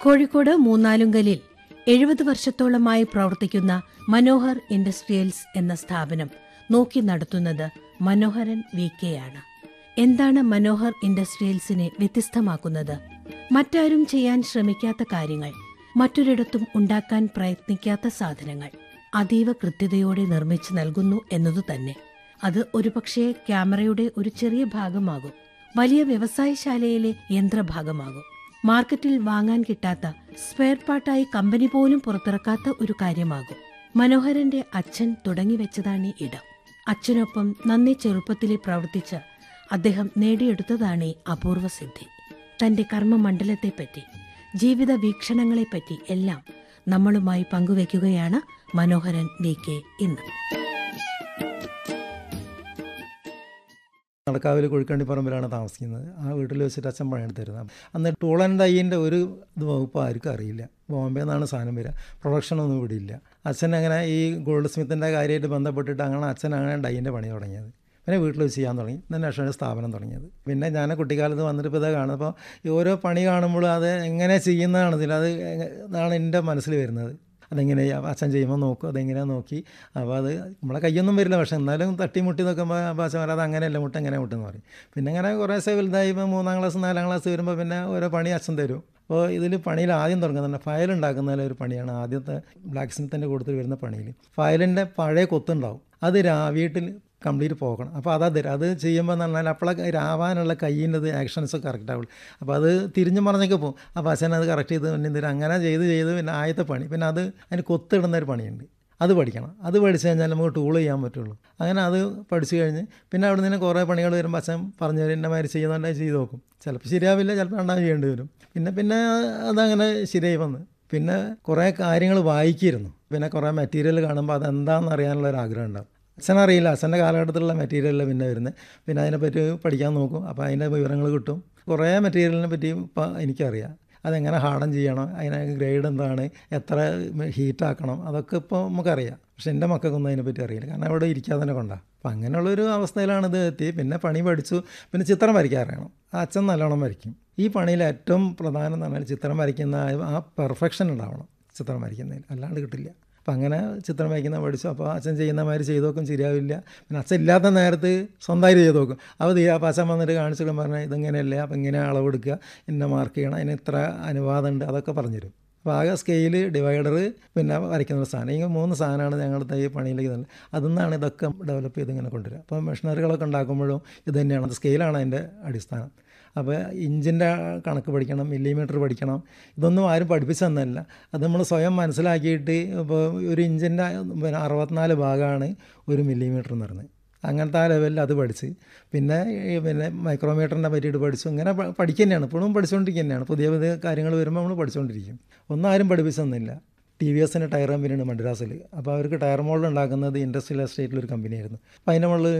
കോഴിക്കോട് മൂന്നാലുങ്കലിൽ എഴുപത് വർഷത്തോളമായി പ്രവർത്തിക്കുന്ന മനോഹർ ഇൻഡസ്ട്രിയൽസ് എന്ന സ്ഥാപനം നോക്കി നടത്തുന്നത് മനോഹരൻ വി കെയാണ് എന്താണ് മനോഹർ ഇൻഡസ്ട്രിയൽസിനെ വ്യത്യസ്തമാക്കുന്നത് മറ്റാരും ചെയ്യാൻ ശ്രമിക്കാത്ത കാര്യങ്ങൾ മറ്റൊരിടത്തും ഉണ്ടാക്കാൻ പ്രയത്നിക്കാത്ത സാധനങ്ങൾ അതീവ കൃത്യതയോടെ നിർമ്മിച്ചു നൽകുന്നു എന്നതു തന്നെ അത് ഒരുപക്ഷെ ക്യാമറയുടെ ഒരു ചെറിയ ഭാഗമാകും വലിയ വ്യവസായശാലയിലെ യന്ത്രഭാഗമാകും മാർക്കറ്റിൽ വാങ്ങാൻ കിട്ടാത്ത സ്പെയർ പാർട്ടായി കമ്പനി പോലും പുറത്തിറക്കാത്ത ഒരു കാര്യമാകും മനോഹരന്റെ അച്ഛൻ തുടങ്ങിവെച്ചതാണ് ഈ ഇടം അച്ഛനൊപ്പം നന്നേ ചെറുപ്പത്തിലെ പ്രവർത്തിച്ച് അദ്ദേഹം നേടിയെടുത്തതാണ് ഈ അപൂർവ സിദ്ധി തന്റെ കർമ്മമണ്ഡലത്തെപ്പറ്റി ജീവിത വീക്ഷണങ്ങളെപ്പറ്റി എല്ലാം നമ്മളുമായി പങ്കുവയ്ക്കുകയാണ് മനോഹരൻ വി കെ ഇന്ന് നടക്കാവിൽ കുഴിക്കണ്ടി പറമ്പിലാണ് താമസിക്കുന്നത് ആ വീട്ടിൽ വെച്ചിട്ട് അച്ഛൻ പണിയെടുത്ത് തരുന്നത് അന്ന് ടൂൾ ആൻഡ് ഡൈയിൻ്റെ ഒരു ഇത് വകുപ്പ് ആർക്കും അറിയില്ല ബോംബെ നിന്നാണ് സാധനം വരിക പ്രൊഡക്ഷനൊന്നും ഇവിടെ ഇല്ല അച്ഛൻ അങ്ങനെ ഈ ഗോൾഡ് സ്മിത്തിൻ്റെ കാര്യമായിട്ട് ബന്ധപ്പെട്ടിട്ട് അങ്ങനെ അച്ഛൻ അങ്ങനെ ഡൈയിൻ്റെ പണി തുടങ്ങിയത് പിന്നെ വീട്ടിൽ വെച്ച് ചെയ്യാൻ തുടങ്ങി then അക്ഷര സ്ഥാപനം തുടങ്ങിയത് പിന്നെ ഞാൻ കുട്ടിക്കാലത്ത് വന്നിട്ട് ഇപ്പോൾ ഇതാ കാണുമ്പോൾ ഈ ഓരോ പണി കാണുമ്പോൾ അത് എങ്ങനെ ചെയ്യുന്നതാണ് ഇതിൽ അത് ഇതാണ് എൻ്റെ മനസ്സിൽ വരുന്നത് അതെങ്ങനെ അച്ഛൻ ചെയ്യുമ്പോൾ നോക്കും അതെങ്ങനെയാണ് നോക്കി അപ്പോൾ അത് നമ്മളെ കയ്യൊന്നും വരില്ല പക്ഷെ എന്നാലും തട്ടി മുട്ടി നോക്കുമ്പോൾ അച്ഛൻ അത് അങ്ങനെയല്ല മുട്ട എങ്ങനെ മുട്ടെന്ന് പറയും പിന്നെ അങ്ങനെ കുറേ ദിവസം വലുതായി ഇപ്പോൾ മൂന്നാം ക്ലാസ് നാലാം ക്ലാസ് വരുമ്പോൾ പിന്നെ ഓരോ പണി അച്ഛൻ തരും അപ്പോൾ ഇതിൽ പണിയിൽ ആദ്യം തുടങ്ങുന്നുണ്ട് ഫയൽ ഉണ്ടാക്കുന്നതിൽ ഒരു പണിയാണ് ആദ്യത്തെ ബ്ലാക്ക് സ്മിത്തിൻ്റെ കൂട്ടത്തിൽ വരുന്ന പണിയിൽ ഫയലിൻ്റെ പഴയ കൊത്തുണ്ടാവും അത് രാ വീട്ടിൽ കംപ്ലീറ്റ് പോകണം അപ്പോൾ അതാ തരും അത് ചെയ്യുമ്പോൾ എന്ന് പറഞ്ഞാൽ അപ്പോഴൊക്കെ രാവാനുള്ള കയ്യിൻ്റെ ആക്ഷൻസ് കറക്റ്റ് ആവുള്ളൂ അപ്പോൾ അത് തിരിഞ്ഞു മറിഞ്ഞൊക്കെ പോകും അപ്പോൾ അച്ഛൻ അത് കറക്റ്റ് ചെയ്ത് പിന്നെ തരും അങ്ങനെ ചെയ്ത് ചെയ്ത് പിന്നെ ആദ്യത്തെ പണി പിന്നെ അത് അതിന് കൊത്തിടുന്ന ഒരു പണിയുണ്ട് അത് പഠിക്കണം അത് പഠിച്ചു കഴിഞ്ഞാൽ നമുക്ക് ടൂൾ ചെയ്യാൻ പറ്റുള്ളൂ അങ്ങനെ അത് പഠിച്ചു കഴിഞ്ഞ് പിന്നെ അവിടെ നിന്ന് കുറേ പണികൾ വരുമ്പോൾ അച്ഛൻ പറഞ്ഞു തരും ഇന്ന മാതിരി ചെയ്യുന്നുണ്ടെങ്കിൽ ചെയ്ത് നോക്കും ചിലപ്പോൾ ശരിയാവില്ല ചിലപ്പോൾ രണ്ടാമത് ചെയ്യേണ്ടി വരും പിന്നെ പിന്നെ അതങ്ങനെ ശരിയായി വന്ന് പിന്നെ കുറേ കാര്യങ്ങൾ വായിക്കിയിരുന്നു പിന്നെ കുറേ മെറ്റീരിയൽ കാണുമ്പോൾ അതെന്താണെന്ന് അറിയാനുള്ള ഒരു ആഗ്രഹം ഉണ്ടാവും അച്ഛനറിയില്ല അച്ഛൻ്റെ കാലഘട്ടത്തിലുള്ള മെറ്റീരിയലല്ല പിന്നെ വരുന്നത് പിന്നെ അതിനെപ്പറ്റി പഠിക്കാൻ നോക്കും അപ്പോൾ അതിൻ്റെ വിവരങ്ങൾ കിട്ടും കുറേ മെറ്റീരിയലിനെ പറ്റി ഇപ്പോൾ എനിക്കറിയാം അതെങ്ങനെ ഹാർഡൻ ചെയ്യണം അതിന് ഗ്രേഡ് എന്താണ് എത്ര ഹീറ്റാക്കണം അതൊക്കെ ഇപ്പോൾ നമുക്കറിയാം പക്ഷെ എൻ്റെ മക്കൾക്കൊന്നും അതിനെപ്പറ്റി അറിയില്ല കാരണം അവിടെ ഇരിക്കാതെ തന്നെ കൊണ്ടാണ് അപ്പം അങ്ങനെയുള്ളൊരു അവസ്ഥയിലാണ് ഇത് എത്തി പിന്നെ പണി പഠിച്ചു പിന്നെ ചിത്രം വരയ്ക്കാറിയണം ആ അച്ഛൻ നല്ലോണം വരയ്ക്കും ഈ പണിയിൽ ഏറ്റവും പ്രധാനം എന്ന് പറഞ്ഞാൽ ചിത്രം വരയ്ക്കുന്ന ആ പെർഫെക്ഷൻ ഉണ്ടാവണം ചിത്രം വരയ്ക്കുന്നതിൽ അല്ലാണ്ട് കിട്ടില്ല അപ്പം അങ്ങനെ ചിത്രം വരയ്ക്കുന്ന പഠിച്ചു അപ്പോൾ അച്ഛൻ ചെയ്യുന്ന മാതിരി ചെയ്തു നോക്കും ശരിയാവില്ല പിന്നെ അച്ഛൻ ഇല്ലാത്ത നേരത്ത് സ്വന്തമായിട്ട് ചെയ്ത് നോക്കും അപ്പോൾ തീ അപ്പോൾ അച്ഛൻ വന്നിട്ട് കാണിച്ചിട്ട് പറഞ്ഞാൽ ഇതിങ്ങനെയല്ലേ അപ്പോൾ ഇങ്ങനെ അളവെടുക്കുക ഇന്ന മാർക്ക് ചെയ്യണം അതിന് ഇത്ര അനുവാദമുണ്ട് അതൊക്കെ പറഞ്ഞുതരും അപ്പോൾ ആകെ സ്കെയിൽ ഡിവൈഡർ പിന്നെ വരയ്ക്കുന്ന ഒരു സാധനം ഈ മൂന്ന് സാധനമാണ് ഞങ്ങളുടെ ഈ പണിയിലേക്ക് തന്നെ അതിൽ നിന്നാണ് ഇതൊക്കെ ഡെവലപ്പ് ചെയ്ത് ഇങ്ങനെ കൊണ്ടുവരിക അപ്പോൾ മെഷീനറികളൊക്കെ ഉണ്ടാക്കുമ്പോഴും ഇത് തന്നെയാണ് അത് സ്കെയിലാണ് അതിൻ്റെ അടിസ്ഥാനം അപ്പോൾ ഇഞ്ചിൻ്റെ കണക്ക് പഠിക്കണം മില്ലിമീറ്റർ പഠിക്കണം ഇതൊന്നും ആരും പഠിപ്പിച്ചു തന്നല്ല അത് നമ്മൾ സ്വയം മനസ്സിലാക്കിയിട്ട് ഇപ്പോൾ ഒരു ഇഞ്ചിൻ്റെ പിന്നെ അറുപത്തിനാല് ഭാഗമാണ് ഒരു മില്ലിമീറ്റർ എന്ന് പറയുന്നത് അങ്ങനത്തെ ആ ലെവലിൽ അത് പഠിച്ച് പിന്നെ ഈ പിന്നെ മൈക്രോമീറ്ററിനെ പറ്റിയിട്ട് പഠിച്ചു ഇങ്ങനെ പ- പഠിക്കുക തന്നെയാണ് ഇപ്പോഴും പഠിച്ചുകൊണ്ടിരിക്കുക തന്നെയാണ് പുതിയ പുതിയ കാര്യങ്ങൾ വരുമ്പോൾ നമ്മൾ പഠിച്ചുകൊണ്ടിരിക്കും ഒന്നും ആരും പഠിപ്പിച്ചു തന്നില്ല ടി വി എസിൻ്റെ ടയർ കമ്പനിയാണ് മദ്രാസിൽ അപ്പോൾ അവർക്ക് ടയർ മോൾഡ് ഉണ്ടാക്കുന്നത് ഇൻഡസ്ട്രിയൽ എസ്റ്റേറ്റിലൊരു കമ്പനിയായിരുന്നു അപ്പോൾ അതിൻ്റെ മുകളിൽ